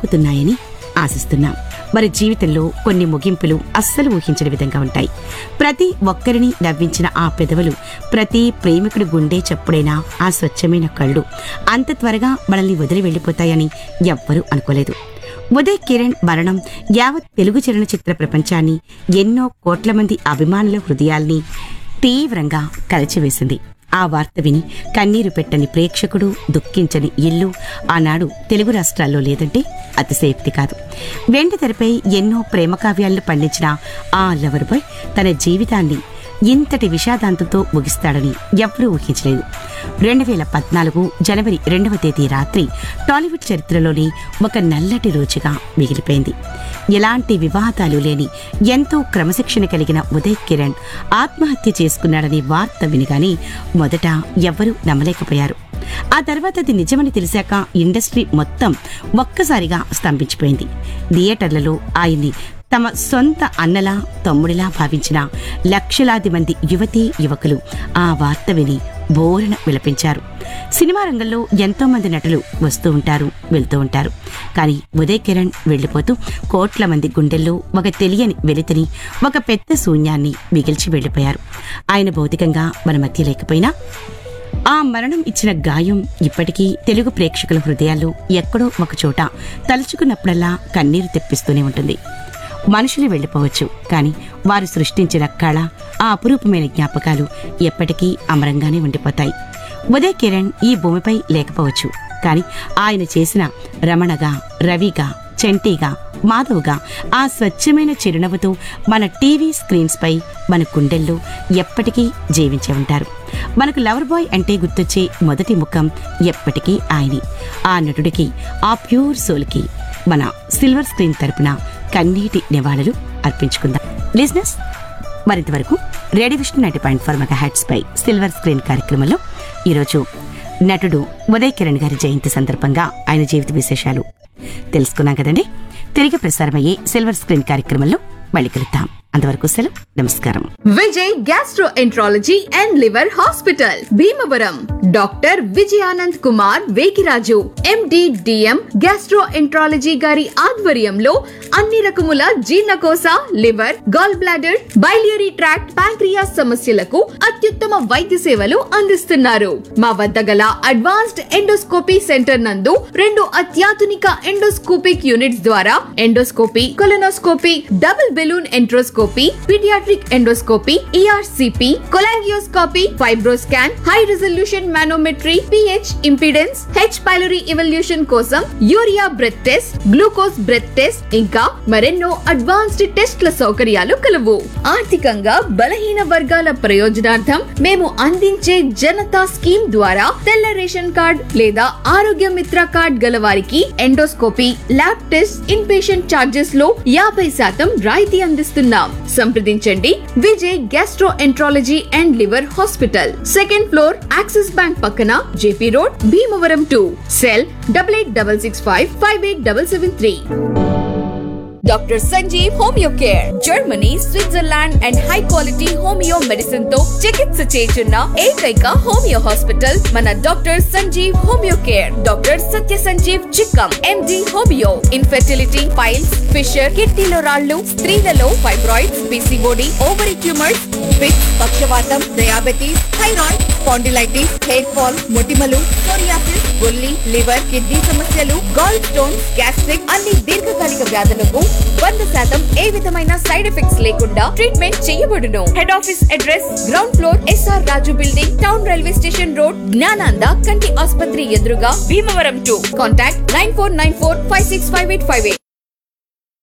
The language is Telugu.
సాగుతున్నాయని ఆశిస్తున్నాం మరి జీవితంలో కొన్ని ముగింపులు అస్సలు ఊహించని విధంగా ఉంటాయి ప్రతి ఒక్కరిని నవ్వించిన ఆ పెదవులు ప్రతి ప్రేమికుడి గుండె చప్పుడైన ఆ స్వచ్ఛమైన కళ్ళు అంత త్వరగా మనల్ని వదిలి వెళ్ళిపోతాయని ఎవ్వరూ అనుకోలేదు ఉదయ్ కిరణ్ మరణం యావత్ తెలుగు చలనచిత్ర ప్రపంచాన్ని ఎన్నో కోట్ల మంది అభిమానుల హృదయాల్ని తీవ్రంగా కలిచివేసింది ఆ వార్త విని కన్నీరు పెట్టని ప్రేక్షకుడు దుఃఖించని ఇల్లు ఆనాడు తెలుగు రాష్ట్రాల్లో లేదంటే అతిశయోక్తి కాదు వెండి తెరపై ఎన్నో ప్రేమ కావ్యాలను పండించిన ఆ లవర్ బాయ్ తన జీవితాన్ని ఇంతటి విషాదాంతంతో ముగిస్తాడని ఎవ్వరూ ఊహించలేదు రెండు వేల పద్నాలుగు జనవరి రెండవ తేదీ రాత్రి టాలీవుడ్ చరిత్రలోని ఒక నల్లటి రోజుగా మిగిలిపోయింది ఎలాంటి వివాదాలు లేని ఎంతో క్రమశిక్షణ కలిగిన ఉదయ్ కిరణ్ ఆత్మహత్య చేసుకున్నాడని వార్త వినగానే మొదట ఎవ్వరూ నమ్మలేకపోయారు ఆ తర్వాత అది నిజమని తెలిసాక ఇండస్ట్రీ మొత్తం ఒక్కసారిగా స్తంభించిపోయింది థియేటర్లలో ఆయన్ని తమ సొంత అన్నలా తమ్ముడిలా భావించిన లక్షలాది మంది యువతీ యువకులు ఆ వార్త విని బోరన విలపించారు సినిమా రంగంలో ఎంతో మంది నటులు వస్తూ ఉంటారు వెళ్తూ ఉంటారు కానీ ఉదయ్ కిరణ్ వెళ్లిపోతూ కోట్ల మంది గుండెల్లో ఒక తెలియని వెలితిని ఒక పెద్ద శూన్యాన్ని మిగిల్చి వెళ్లిపోయారు ఆయన భౌతికంగా మన మధ్య లేకపోయినా ఆ మరణం ఇచ్చిన గాయం ఇప్పటికీ తెలుగు ప్రేక్షకుల హృదయాల్లో ఎక్కడో ఒక చోట తలుచుకున్నప్పుడల్లా కన్నీరు తెప్పిస్తూనే ఉంటుంది మనుషులు వెళ్ళిపోవచ్చు కానీ వారు సృష్టించిన కళ ఆ అపురూపమైన జ్ఞాపకాలు ఎప్పటికీ అమరంగానే ఉండిపోతాయి ఉదయ్ కిరణ్ ఈ భూమిపై లేకపోవచ్చు కానీ ఆయన చేసిన రమణగా రవిగా చంటీగా మాధవ్గా ఆ స్వచ్ఛమైన చిరునవ్వుతో మన టీవీ స్క్రీన్స్ పై మన గుండెల్లో ఎప్పటికీ జీవించే ఉంటారు మనకు లవర్ బాయ్ అంటే గుర్తొచ్చే మొదటి ముఖం ఎప్పటికీ ఆయనే ఆ నటుడికి ఆ ప్యూర్ సోల్కి మన సిల్వర్ స్క్రీన్ తరపున కన్నీటి నివాళులు అర్పించుకుందాం లిజినెస్ మరింతవరకు radio Vishnu ninety point four mega hits పై సిల్వర్ స్క్రీన్ కార్యక్రమంలో ఈరోజు నటుడు ఉదయ్ కిరణ్ గారి జయంతి సందర్భంగా ఆయన జీవిత విశేషాలు తెలుసుకున్నాం కదండి తిరిగి ప్రసారమయ్యే సిల్వర్ స్క్రీన్ కార్యక్రమంలో మళ్ళీ కలుద్దాం అంతవరకు సెలవు నమస్కారం Vijay gastroenterology and liver hospital Bhimavaram doctor Vijayanand Kumar Vekiraju MD DM gastroenterology గారి ఆధ్వర్యంలో అన్ని రకముల జీర్ణకోశ liver gall bladder biliary tract pancreas సమస్యలకు అత్యుత్తమ వైద్య సేవలు అందిస్తున్నారు మా వద్ద గల అడ్వాన్స్డ్ ఎండోస్కోపీ సెంటర్ నందు రెండు అత్యాధునిక ఎండోస్కోపిక్ యూనిట్స్ ద్వారా endoscopy colonoscopy double balloon enteroscopy paediatric endoscopy ERCP cholangioscopy fibroscan high resolution manometry pH impedance H pylori evaluation కోసం urea breath test glucose breath test ఇంకా మరెన్నో అడ్వాన్స్డ్ టెస్ట్ల సౌకర్యాలు కలవు ఆర్థికంగా బలహీన వర్గాల ప్రయోజనార్థం మేము అందించే జనతా స్కీమ్ ద్వారా తెల్ల రేషన్ కార్డ్ లేదా ఆరోగ్య మిత్ర కార్డ్ గల వారికి endoscopy lab test in patient charges లో యాభై శాతం రాయితీ అందిస్తున్నాం సంప్రదించండి Vijay gastroenterology and liver hospital second floor Axis bank పక్కన JP road Bhimavaram two cell double eight double six five five eight double seven three doctor Sanjeev homeo care Germany Switzerland and high quality homeo medicine తో చికిత్స చేస్తున్న ఏకైక హోమియో హాస్పిటల్ మన doctor Sanjeev homeo care doctor Satya Sanjeev Chikkam MD homeo infertility piles fissure కిడ్నీలో రాళ్లు స్త్రీలలో fibroids PCOD ovary tumours fits పక్షవాతం diabetes thyroid spondylitis hair fall మొటిమలు సోరియాసిస్ బొల్లి లివర్ కిడ్నీ సమస్యలు గాల్ స్టోన్స్ గ్యాస్ట్రిక్ అన్ని దీర్ఘకాలిక వ్యాధులకు వంద శాతం ఏ విధమైన సైడ్ ఎఫెక్ట్స్ లేకుండా ట్రీట్మెంట్ చేయబడును head office address ground floor SR Raju building town railway station road Gnananda కంటి ఆసుపత్రి ఎదురుగా Bhimavaram two contact nine four nine four five six five eight five eight